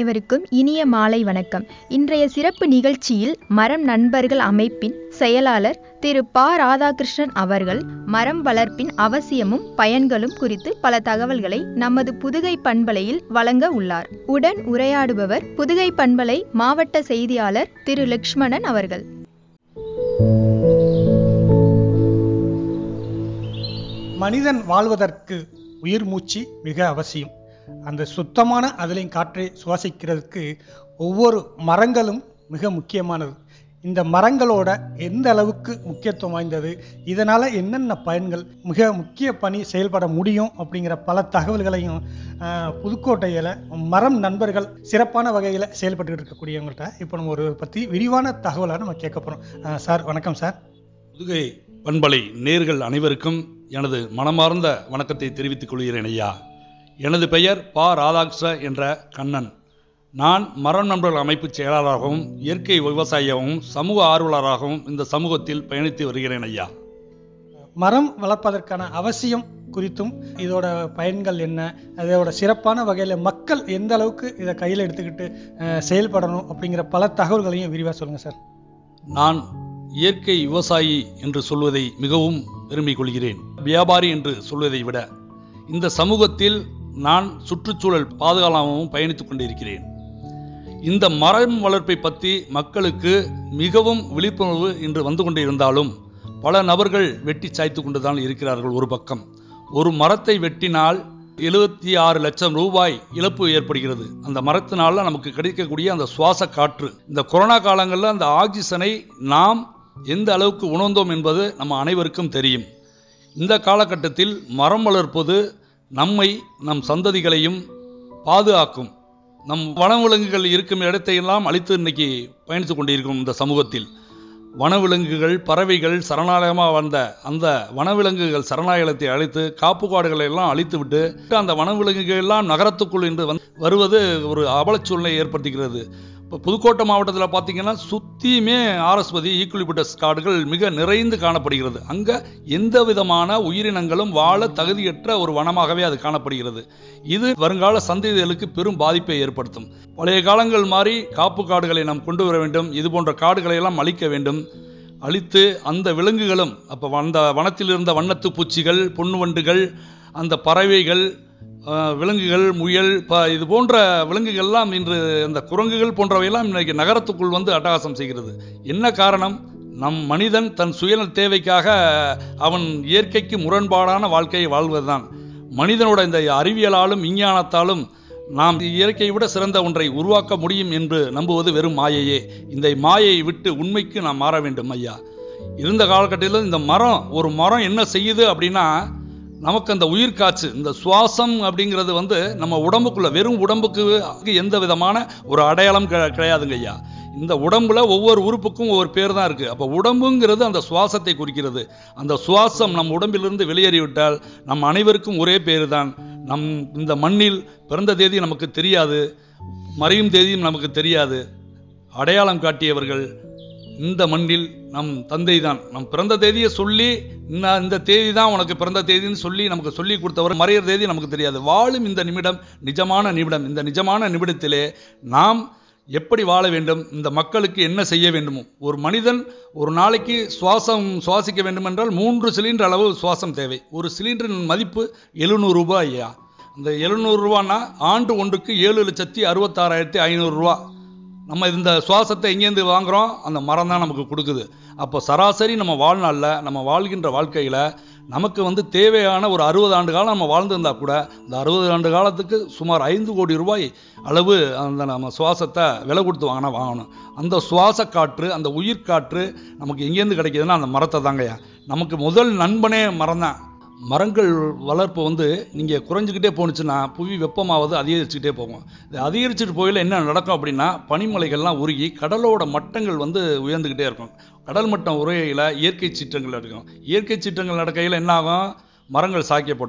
அனைவருக்கும் இனிய மாலை வணக்கம் இன்றைய சிறப்பு நிகழ்ச்சியில் மரம் நண்பர்கள் அமைப்பின் செயலாளர் திரு ப ராதாகிருஷ்ணன் அவர்கள் மரம் வளர்ப்பின் அவசியமும் பயன்களும் குறித்து பல தகவல்களை நமது புதுகை பண்பலையில் வழங்க உள்ளார் உடன் உரையாடுபவர் புதுகை பண்பலை மாவட்ட செய்தியாளர் திரு லக்ஷ்மணன் அவர்கள் மனிதன் வாழ்வதற்கு உயிர் மூச்சு மிக அவசியம் அந்த சுத்தமான அதிலையும் காற்றை சுவாசிக்கிறதுக்கு ஒவ்வொரு மரங்களும் மிக முக்கியமானது இந்த மரங்களோட எந்த அளவுக்கு முக்கியத்துவம் வாய்ந்தது இதனால் என்னென்ன பயன்கள் மிக முக்கிய பணி செயல்பட முடியும் அப்படிங்கிற பல தகவல்களையும் ஆஹ், புதுக்கோட்டையில் மரம் நண்பர்கள் சிறப்பான வகையில் செயல்பட்டு இருக்கக்கூடியவங்கள்ட்ட இப்போ நம்ம ஒரு பற்றி விரிவான தகவலை நம்ம கேட்க போகிறோம் சார் வணக்கம் சார் புதுகை பண்பலை நேர்கள் அனைவருக்கும் எனது மனமார்ந்த வணக்கத்தை தெரிவித்துக் கொள்கிறேன் ஐயா எனது பெயர் ப ராதாகிருஷ்ண என்ற கண்ணன் நான் மரம் நண்பர்கள் அமைப்பு செயலாளராகவும் இயற்கை விவசாயியாகவும் சமூக ஆர்வலராகவும் இந்த சமூகத்தில் பயணித்து வருகிறேன் ஐயா மரம் வளர்ப்பதற்கான அவசியம் குறித்தும் இதோட பயன்கள் என்ன அதோட சிறப்பான வகையில் மக்கள் எந்த அளவுக்கு இதை கையில் எடுத்துக்கிட்டு அஹ், செயல்படணும் அப்படிங்கிற பல தகவல்களையும் விரிவாக சொல்லுங்கள் சார் நான் இயற்கை விவசாயி என்று சொல்வதை மிகவும் பெருமை கொள்கிறேன் வியாபாரி என்று சொல்வதை விட இந்த சமூகத்தில் நான் சுற்றுச்சூழல் பாதுகாலாகவும் பயணித்துக் கொண்டிருக்கிறேன் இந்த மரம் வளர்ப்பை பற்றி மக்களுக்கு மிகவும் விழிப்புணர்வு இன்று வந்து கொண்டிருந்தாலும் பல நபர்கள் வெட்டி சாய்த்து கொண்டுதான் இருக்கிறார்கள் ஒரு பக்கம் ஒரு மரத்தை வெட்டினால் எழுபத்தி ஆறு லட்சம் ரூபாய் இழப்பு ஏற்படுகிறது அந்த மரத்தினால நமக்கு கிடைக்கக்கூடிய அந்த சுவாச காற்று இந்த கொரோனா காலங்களில் அந்த ஆக்சிஜனை நாம் எந்த அளவுக்கு உணர்ந்தோம் என்பது நம்ம அனைவருக்கும் தெரியும் இந்த காலகட்டத்தில் மரம் வளர்ப்பது நம்மை நம் சந்ததிகளையும் பாதுகாக்கும் நம் வனவிலங்குகள் இருக்கும் இடத்தையெல்லாம் அழித்து இன்னைக்கு பயணித்து கொண்டிருக்கும் இந்த சமூகத்தில் வனவிலங்குகள் பறவைகள் சரணாலயமாக வந்த அந்த வனவிலங்குகள் சரணாலயத்தை அழித்து காப்பு காடுகளை எல்லாம் அழித்து விட்டு அந்த வனவிலங்குகள் எல்லாம் நகரத்துக்குள் என்று வந்து வருவது ஒரு அவலச் சூழ்நிலை ஏற்படுத்துகிறது இப்போ புதுக்கோட்டை மாவட்டத்தில் பார்த்தீங்கன்னா சுற்றியுமே ஆரஸ்பதி ஈக்குலிபிட்டஸ் காடுகள் மிக நிறைந்து காணப்படுகிறது அங்கே எந்த விதமான உயிரினங்களும் வாழ தகுதியற்ற ஒரு வனமாகவே அது காணப்படுகிறது இது வருங்கால சந்ததிகளுக்கு பெரும் பாதிப்பை ஏற்படுத்தும் பழைய காலங்கள் மாதிரி காப்பு காடுகளை நாம் கொண்டு வர வேண்டும் இது போன்ற காடுகளை எல்லாம் அழிக்க வேண்டும் அழித்து அந்த விலங்குகளும் அப்போ அந்த வனத்தில் இருந்த வண்ணத்து பூச்சிகள் பொன்னுவண்டுகள் அந்த பறவைகள் அஹ், விலங்குகள் முயல் ப இது போன்ற விலங்குகள்லாம் இன்று இந்த குரங்குகள் போன்றவையெல்லாம் இன்றைக்கு நகரத்துக்குள் வந்து அட்டகாசம் செய்கிறது என்ன காரணம் நம் மனிதன் தன் சுய தேவைக்காக அவன் இயற்கைக்கு முரண்பாடான வாழ்க்கையை வாழ்வதுதான் மனிதனோட இந்த அறிவியலாலும் விஞ்ஞானத்தாலும் நாம் இயற்கையை விட சிறந்த ஒன்றை உருவாக்க முடியும் என்று நம்புவது வெறும் மாயையே இந்த மாயையை விட்டு உண்மைக்கு நாம் மாற வேண்டும் ஐயா இருந்த காலகட்டத்தில் இந்த மரம் ஒரு மரம் என்ன செய்யுது அப்படின்னா நமக்கு அந்த உயிர் காற்று இந்த சுவாசம் அப்படிங்கிறது வந்து நம்ம உடம்புக்குள்ள வெறும் உடம்புக்கு எந்த விதமான ஒரு அடையாளம் கிடை- கிடையாதுங்க ஐயா இந்த உடம்புல ஒவ்வொரு உறுப்புக்கும் ஒவ்வொரு பேர் தான் இருக்கு அப்போ உடம்புங்கிறது அந்த சுவாசத்தை குறிக்கிறது அந்த சுவாசம் நம் உடம்பிலிருந்து வெளியேறிவிட்டால் நம் அனைவருக்கும் ஒரே பேர் தான் நம் இந்த மண்ணில் பிறந்த தேதி நமக்கு தெரியாது மறையும் தேதியும் நமக்கு தெரியாது அடையாளம் காட்டியவர்கள் இந்த மண்ணில் நம் தந்தை தான் நம் பிறந்த தேதியை சொல்லி இந்த இந்த தேதி தான் உனக்கு பிறந்த தேதின்னு சொல்லி நமக்கு சொல்லி கொடுத்தவர் மறையிற தேதி நமக்கு தெரியாது வாழும் இந்த நிமிடம் நிஜமான நிமிடம் இந்த நிஜமான நிமிடத்திலே நாம் எப்படி வாழ வேண்டும் இந்த மக்களுக்கு என்ன செய்ய வேண்டுமோ ஒரு மனிதன் ஒரு நாளைக்கு சுவாசம் சுவாசிக்க வேண்டுமென்றால் மூன்று சிலிண்டர் அளவு சுவாசம் தேவை ஒரு சிலிண்டரின் மதிப்பு எழுநூறு ரூபாய் ஐயா அந்த எழுநூறு ரூபான்னா ஆண்டு ஒன்றுக்கு ஏழு லட்சத்தி அறுபத்தாறாயிரத்தி ஐநூறு ரூபா நம்ம இந்த சுவாசத்தை எங்கேருந்து வாங்குறோம் அந்த மரம் தான் நமக்கு கொடுக்குது அப்போ சராசரி நம்ம வாழ்நாளில் நம்ம வாழ்கின்ற வாழ்க்கையில் நமக்கு வந்து தேவையான ஒரு அறுபது ஆண்டு காலம் நம்ம வாழ்ந்திருந்தா கூட இந்த அறுபது ஆண்டு காலத்துக்கு சுமார் ஐந்து கோடி ரூபாய் அளவு அந்த நம்ம சுவாசத்தை விலை கொடுத்து வாங்கினா வாங்கணும் அந்த சுவாச காற்று அந்த உயிர் காற்று நமக்கு எங்கேருந்து கிடைக்குதுன்னா அந்த மரத்தை தாங்கய்யா நமக்கு முதல் நண்பனே மரம் தான் மரங்கள் வளர்ப்பு வந்து நீங்கள் குறைஞ்சிக்கிட்டே போணுச்சுன்னா புவி வெப்பமாவது அதிகரிச்சுக்கிட்டே போகும் இது அதிகரிச்சுட்டு போயில என்ன நடக்கும் அப்படின்னா பனிமலைகள்லாம் உருகி கடலோட மட்டங்கள் வந்து உயர்ந்துக்கிட்டே இருக்கும் கடல் மட்டம் உரையில் இயற்கை சீற்றங்கள் நடக்கும் இயற்கை சீற்றங்கள் நடக்கையில் என்ன ஆகும் மரங்கள் சாய்க்கப்படும்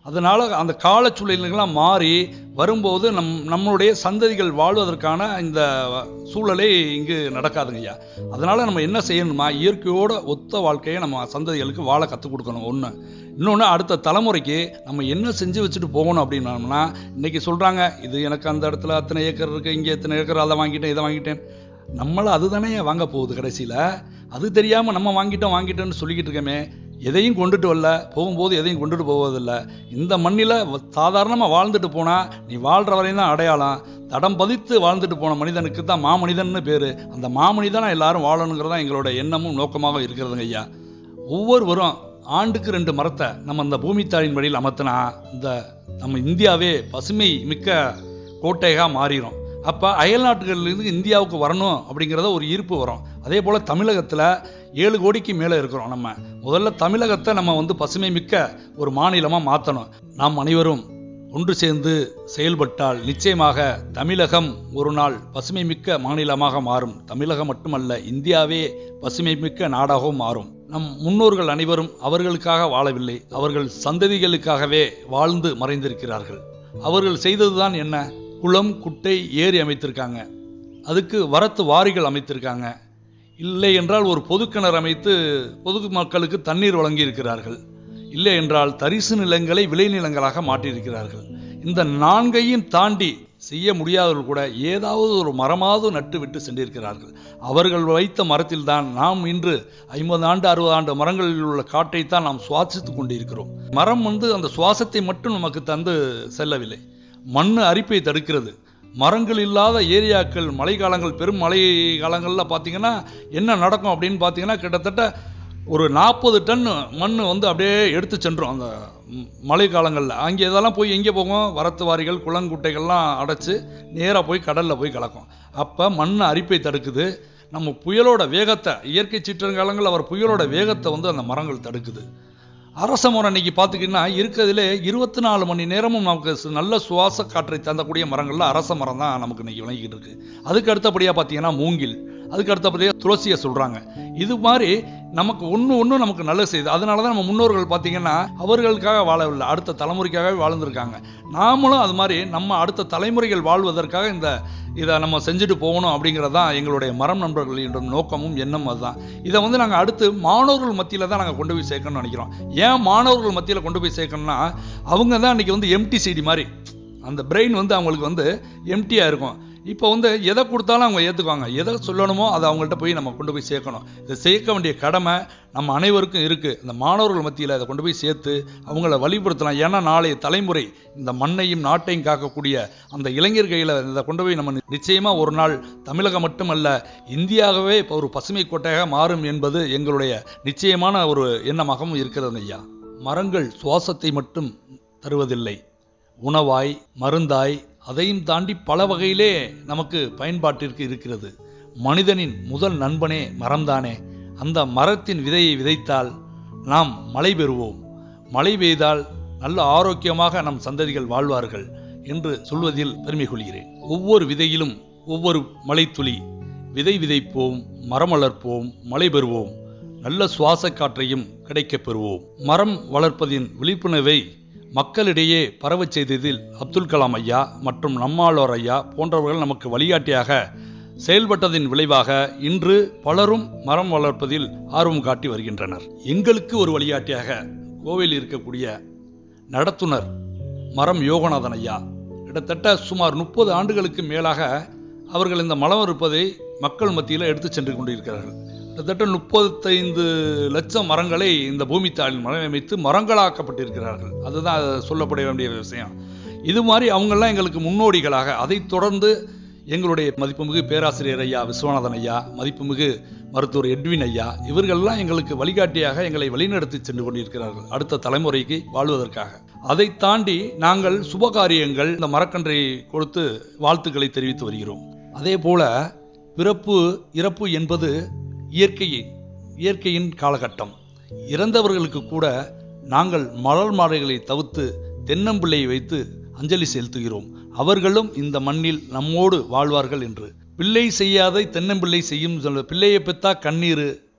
அதனால அந்த கால சூழ்நிலைகள்லாம் மாறி வரும்போது நம் நம்மளுடைய சந்ததிகள் வாழ்வதற்கான இந்த சூழலே இங்கு நடக்காதுங்க ஐயா அதனால நம்ம என்ன செய்யணுமா இயற்கையோட ஒத்த வாழ்க்கையை நம்ம சந்ததிகளுக்கு வாழ கற்றுக் கொடுக்கணும் ஒன்று இன்னொன்று அடுத்த தலைமுறைக்கு நம்ம என்ன செஞ்சு வச்சுட்டு போகணும் அப்படின்னோம்னா இன்னைக்கு சொல்றாங்க இது எனக்கு அந்த இடத்துல அத்தனை ஏக்கர் இருக்கு இங்கே எத்தனை ஏக்கர் அதை வாங்கிட்டேன் இதை வாங்கிட்டேன் நம்மள அதுதானே வாங்க போகுது கடைசியில் அது தெரியாமல் நம்ம வாங்கிட்டோம் வாங்கிட்டோம்னு சொல்லிக்கிட்டு இருக்கோமே எதையும் கொண்டுட்டு வரல போகும்போது எதையும் கொண்டுட்டு போவதில்லை இந்த மண்ணில் சாதாரணமாக வாழ்ந்துட்டு போனால் நீ வாழ்கிற வரையும் தான் அடையாளம் தடம் பதித்து வாழ்ந்துட்டு போன மனிதனுக்கு தான் மாமனிதன்னு பேர் அந்த மாமனிதனா எல்லாரும் வாழணுங்கிறது தான் எங்களோட எண்ணமும் நோக்கமாக இருக்கிறதுங்க ஐயா ஒவ்வொருவரும் ஆண்டுக்கு ரெண்டு மரத்தை நம்ம அந்த பூமி தாயின் வழியில் அமர்த்தினா இந்த நம்ம இந்தியாவே பசுமை மிக்க கோட்டையாக மாறிடும் அப்போ அயல்நாட்டுகள்லேருந்து இந்தியாவுக்கு வரணும் அப்படிங்கிறத ஒரு ஈர்ப்பு வரும் அதே போல் தமிழகத்தில் ஏழு கோடிக்கு மேலே இருக்கிறோம் நம்ம முதல்ல தமிழகத்தை நம்ம வந்து பசுமை மிக்க ஒரு மாநிலமாக மாற்றணும் நாம் அனைவரும் ஒன்று சேர்ந்து செயல்பட்டால் நிச்சயமாக தமிழகம் ஒரு நாள் பசுமை மிக்க மாநிலமாக மாறும் தமிழகம் மட்டுமல்ல இந்தியாவே பசுமை மிக்க நாடாகவும் மாறும் நம் முன்னோர்கள் அனைவரும் அவர்களுக்காக வாழவில்லை அவர்கள் சந்ததிகளுக்காகவே வாழ்ந்து மறைந்திருக்கிறார்கள் அவர்கள் செய்ததுதான் என்ன குளம் குட்டை ஏரி அமைத்திருக்காங்க அதுக்கு வரத்து வாரிகள் அமைத்திருக்காங்க இல்லை என்றால் ஒரு பொதுக்கிணறு அமைத்து பொது மக்களுக்கு தண்ணீர் வழங்கி இருக்கிறார்கள் இல்லை என்றால் தரிசு நிலங்களை விளைநிலங்களாக மாற்றியிருக்கிறார்கள் இந்த நான்கையும் தாண்டி செய்ய முடியாதவர்கள் கூட ஏதாவது ஒரு மரமாவது நட்டு விட்டு சென்றிருக்கிறார்கள் அவர்கள் வைத்த மரத்தில் தான் நாம் இன்று ஐம்பது ஆண்டு அறுபது ஆண்டு மரங்களில் உள்ள காற்றைத்தான் நாம் சுவாசித்துக் கொண்டிருக்கிறோம் மரம் வந்து அந்த சுவாசத்தை மட்டும் நமக்கு தந்து செல்லவில்லை மண் அரிப்பை தடுக்கிறது மரங்கள் இல்லாத ஏரியாக்கள் மழை காலங்கள் பெரும் மழை காலங்களில் பார்த்தீங்கன்னா என்ன நடக்கும் அப்படின்னு பார்த்தீங்கன்னா கிட்டத்தட்ட ஒரு நாற்பது டன் மண் வந்து அப்படியே எடுத்து சென்றோம் அந்த ம், மழை காலங்களில் அங்கே இதெல்லாம் போய் எங்கே போகும் வரத்து வாரிகள் குளங்குட்டைகள்லாம் அடைச்சு நேராக போய் கடலில் போய் கலக்கும் அப்போ மண் அரிப்பை தடுக்குது நம்ம புயலோட வேகத்தை இயற்கை சீற்றங்காலங்களில் அவர் புயலோட வேகத்தை வந்து அந்த மரங்கள் தடுக்குது அரச மரம் இன்னைக்கு பார்த்துக்கிட்டீங்கன்னா இருக்கிறதுலே இருபத்தி நாலு மணி நேரமும் நமக்கு சு- நல்ல சுவாச காற்றை தந்தக்கூடிய மரங்கள்ல அரச மரம் தான் நமக்கு இன்னைக்கு விளங்கிக்கிட்டு இருக்கு அதுக்கு அடுத்தபடியாக பார்த்தீங்கன்னா மூங்கில் அதுக்கு அடுத்தபடியாக துளசியை சொல்றாங்க இது மாதிரி நமக்கு ஒன்று ஒன்று நமக்கு நல்லது செய்யுது அதனால தான் நம்ம முன்னோர்கள் பார்த்தீங்கன்னா அவர்களுக்காக வாழவில்லை அடுத்த தலைமுறைக்காகவே வாழ்ந்திருக்காங்க நாமளும் அது மாதிரி நம்ம அடுத்த தலைமுறைகள் வாழ்வதற்காக இந்த இதை நம்ம செஞ்சுட்டு போகணும் அப்படிங்கிறது தான் எங்களுடைய மரம் நண்பர்களின் நோக்கமும் எண்ணம் அதுதான் இதை வந்து நாங்கள் அடுத்து மாணவர்கள் மத்தியில் தான் நாங்கள் கொண்டு போய் சேர்க்கணும்னு நினைக்கிறோம் ஏன் மாணவர்கள் மத்தியில் கொண்டு போய் சேர்க்கணும்னா அவங்க தான் இன்னைக்கு வந்து எம்டி சிடி மாதிரி அந்த பிரெயின் வந்து அவங்களுக்கு வந்து எம்டியாக இருக்கும் இப்போ வந்து எதை கொடுத்தாலும் அவங்க ஏற்றுக்குவாங்க எதை சொல்லணுமோ அதை அவங்கள்ட்ட போய் நம்ம கொண்டு போய் சேர்க்கணும் இதை சேர்க்க வேண்டிய கடமை நம்ம அனைவருக்கும் இருக்குது இந்த மாணவர்கள் மத்தியில் அதை கொண்டு போய் சேர்த்து அவங்கள வழிபடுத்தலாம் ஏன்னா நாளைய தலைமுறை இந்த மண்ணையும் நாட்டையும் காக்கக்கூடிய அந்த இளைஞர் கையில் இதை கொண்டு போய் நம்ம நிச்சயமாக ஒரு நாள் தமிழகம் மட்டுமல்ல இந்தியாகவே இப்போ ஒரு பசுமை கோட்டையாக மாறும் என்பது எங்களுடைய நிச்சயமான ஒரு எண்ணமாகவும் இருக்கிறது ஐயா மரங்கள் சுவாசத்தை மட்டும் தருவதில்லை உணவாய் மருந்தாய் அதையும் தாண்டி பல வகையிலே நமக்கு பயன்பாட்டிற்கு இருக்கிறது மனிதனின் முதல் நண்பனே மரம்தானே அந்த மரத்தின் விதையை விதைத்தால் நாம் மழை பெறுவோம் மழை பெய்தால் நல்ல ஆரோக்கியமாக நம் சந்ததிகள் வாழ்வார்கள் என்று சொல்வதில் பெருமை கொள்கிறேன் ஒவ்வொரு விதையிலும் ஒவ்வொரு மழைத்துளி விதை விதைப்போம் மரம் வளர்ப்போம் மழை பெறுவோம் நல்ல சுவாச காற்றையும் கிடைக்கப் பெறுவோம் மரம் வளர்ப்பதின் விழிப்புணர்வை மக்களிடையே பரவச் செய்ததில் அப்துல் கலாம் ஐயா மற்றும் நம்மாழ்வார் ஐயா போன்றவர்கள் நமக்கு வழிகாட்டியாக செயல்பட்டதின் விளைவாக இன்று பலரும் மரம் வளர்ப்பதில் ஆர்வம் காட்டி வருகின்றனர் எங்களுக்கு ஒரு வழிகாட்டியாக கோவையில் இருக்கக்கூடிய நடத்துனர் மரம் யோகநாதன் ஐயா கிட்டத்தட்ட சுமார் முப்பது ஆண்டுகளுக்கு மேலாக அவர்கள் இந்த மலம் இருப்பதை மக்கள் மத்தியில் எடுத்து சென்று கொண்டிருக்கிறார்கள் கிட்டத்தட்ட முப்பத்தைந்து லட்சம் மரங்களை இந்த பூமி தாளில் மரம் அமைத்து மரங்களாக்கப்பட்டிருக்கிறார்கள் அதுதான் அது சொல்லப்பட வேண்டிய விஷயம் இது மாதிரி அவங்கெல்லாம் எங்களுக்கு முன்னோடிகளாக அதைத் தொடர்ந்து எங்களுடைய மதிப்புமிகு பேராசிரியர் ஐயா விஸ்வநாதன் ஐயா மதிப்புமிகு மருத்துவர் எட்வின் ஐயா இவர்கள்லாம் எங்களுக்கு வழிகாட்டியாக எங்களை வழிநடத்தி சென்று கொண்டிருக்கிறார்கள் அடுத்த தலைமுறைக்கு வாழ்வதற்காக அதை தாண்டி நாங்கள் சுபகாரியங்கள் இந்த மரக்கன்றை கொடுத்து வாழ்த்துக்களை தெரிவித்து வருகிறோம் அதே போல பிறப்பு இறப்பு என்பது இயற்கை இயற்கையின் காலகட்டம் இறந்தவர்களுக்கு கூட நாங்கள் மலர் மாலைகளை தவிர்த்து தென்னம்பிள்ளையை வைத்து அஞ்சலி செலுத்துகிறோம் அவர்களும் இந்த மண்ணில் நம்மோடு வாழ்வார்கள் என்று பிள்ளை செய்யாத தென்னம்பிள்ளை செய்யும் சொல்ல பிள்ளையை பெத்தா கண்ணீர்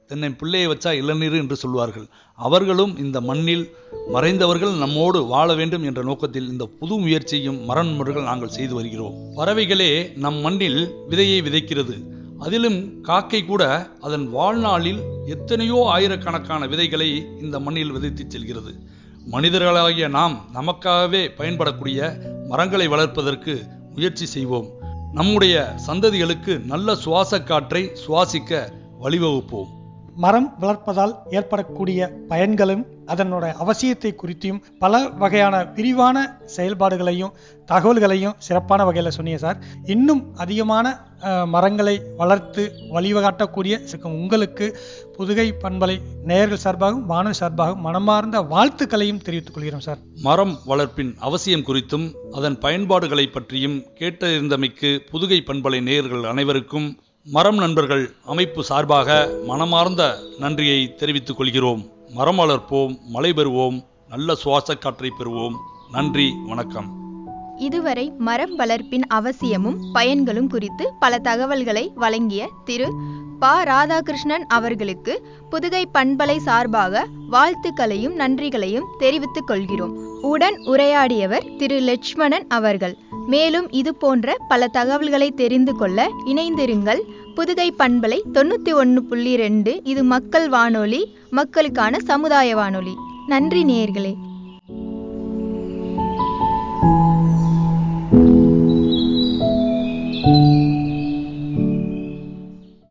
தென்னை பிள்ளையை வச்சா இளநீர் என்று சொல்வார்கள் அவர்களும் இந்த மண்ணில் மறைந்தவர்கள் நம்மோடு வாழ வேண்டும் என்ற நோக்கத்தில் இந்த புது முயற்சியும் மரண்மர்கள் நாங்கள் செய்து வருகிறோம் பறவைகளே நம் மண்ணில் விதையை விதைக்கிறது அதிலும் காக்கை கூட அதன் வாழ்நாளில் எத்தனையோ ஆயிரக்கணக்கான விதைகளை இந்த மண்ணில் விதைத்து செல்கிறது மனிதர்களாகிய நாம் நமக்காகவே பயன்படக்கூடிய மரங்களை வளர்ப்பதற்கு முயற்சி செய்வோம் நம்முடைய சந்ததிகளுக்கு நல்ல சுவாச காற்றை சுவாசிக்க வழிவகுப்போம் மரம் வளர்ப்பதால் ஏற்படக்கூடிய பயன்களும் அதனோட அவசியத்தை குறித்தும் பல வகையான விரிவான செயல்பாடுகளையும் தகவல்களையும் சிறப்பான வகையில் சொன்னீங்க சார் இன்னும் அதிகமான அஹ், மரங்களை வளர்த்து வழிகாட்டக்கூடிய சிக்கும் உங்களுக்கு புதுகை பண்பலை நேயர்கள் சார்பாகவும் மாணவர் சார்பாகவும் மனமார்ந்த வாழ்த்துக்களையும் தெரிவித்துக் கொள்கிறோம் சார் மரம் வளர்ப்பின் அவசியம் குறித்தும் அதன் பயன்பாடுகளை பற்றியும் கேட்டறிந்தமைக்கு புதுகை பண்பலை நேயர்கள் அனைவருக்கும் மரம் நண்பர்கள் அமைப்பு சார்பாக மனமார்ந்த நன்றியை தெரிவித்துக் கொள்கிறோம் மரம் வளர்ப்போம் மழை பெறுவோம் நல்ல சுவாச காற்றை பெறுவோம் நன்றி வணக்கம் இதுவரை மரம் வளர்ப்பின் அவசியமும் பயன்களும் குறித்து பல தகவல்களை வழங்கிய திரு ப ராதாகிருஷ்ணன் அவர்களுக்கு புதுகை பண்பலை சார்பாக வாழ்த்துக்களையும் நன்றிகளையும் தெரிவித்துக் கொள்கிறோம் உடன் உரையாடியவர் திரு லட்சுமணன் அவர்கள் மேலும் இது போன்ற பல தகவல்களை தெரிந்து கொள்ள இணைந்திருங்கள் புதுகை பண்பலை தொண்ணூத்தி ஒன்று புள்ளி ரெண்டு இது மக்கள் வானொலி மக்களுக்கான சமுதாய வானொலி நன்றி நேயர்களே